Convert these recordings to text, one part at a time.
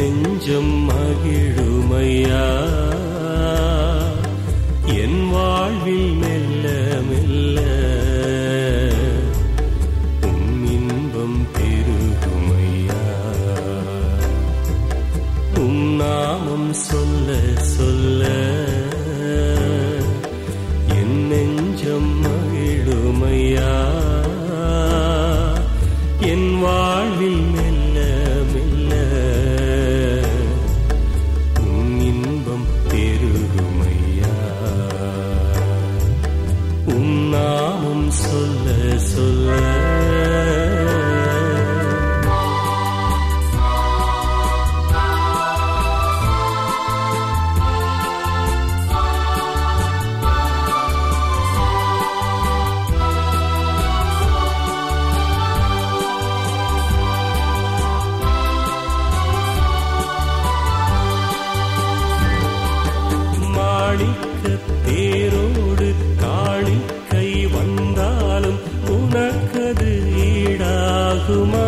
நெஞ்சம் மகிழுமையா என் வாழ்வில் மெல்ல மெல்ல உம் இன்பம் பெருகுமையா உம் நாமம் சொல்ல சொல்ல என் நெஞ்சம் மகிழுமையா என் வாழ்வில் மெல்ல மெல்ல உம் இன்பம் பெருகுமையா உம் நாமம் சொல்ல சொல்ல மாணிக்க தேரோடு காணிக்கை வந்தாலும் உனக்கது ஈடாகுமா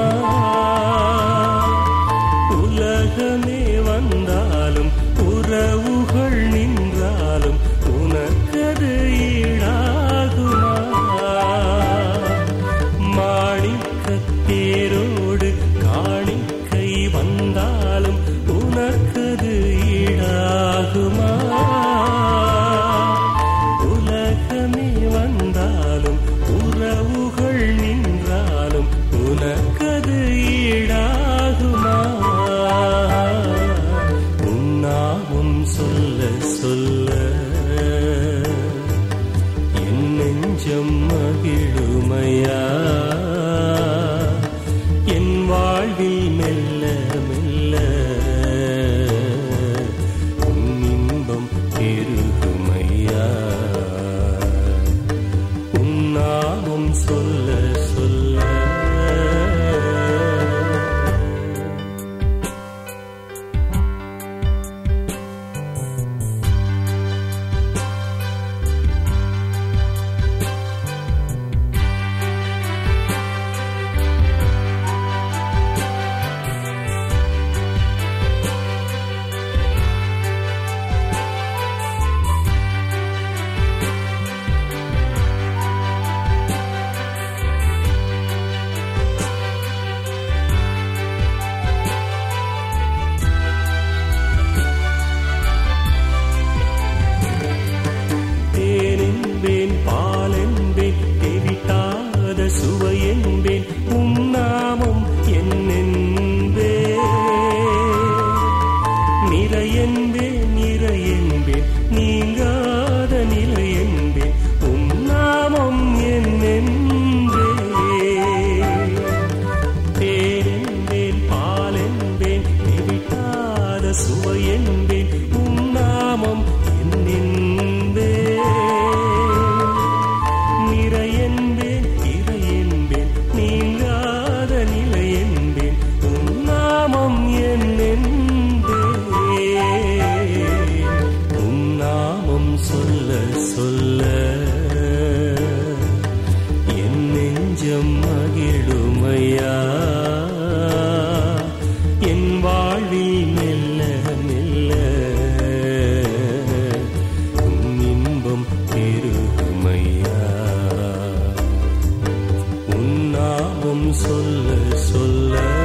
உலகமே வந்தாலும் உறவுகள் நின்றாலும் உனக்கது ஈடாகுமா மாணிக்க தேரோடு காணிக்கை வந்தாலும் உனக்கது ஈடாகுமா உலகமே வந்தாலும் உறவுகள் நின்றாலும் உனக்கது ஈடாகுமா உன்னாவும் சொல்ல சொல்ல என் நெஞ்சம் மகிழுமையா என் வாழ்வில் மெல்ல மெல்ல உன் இன்பம் பெருகுமையா உன் நாமம் சொல்ல சொல்ல தேனென்பேன் பாலென்பேன் தெவிட்டாத சுவை என்பேன் உம் நாமம் என்னென்பே நிறையென்பேன் நிறையென்பேன் நீங்காத நிலை என்பேன் உம் நாமம் என்னென்பே தேனென்பேன் பாலென்பேன் தெவிட்டாத சுவை என்பேன் உம் நாமம் என்னென்பே நிறையென்பேன் இறையென்பேன் நீங்காத நிலை என்பேன் உம் நாமம் என்னென்பே உம் நாமம் சொல்ல சொல்ல என் நெஞ்சம் மகிழுமையா என் வாழ்வில் மெல்ல மெல்ல உன் இன்பம் பெருகுமையா உன் நாமம் சொல்ல சொல்ல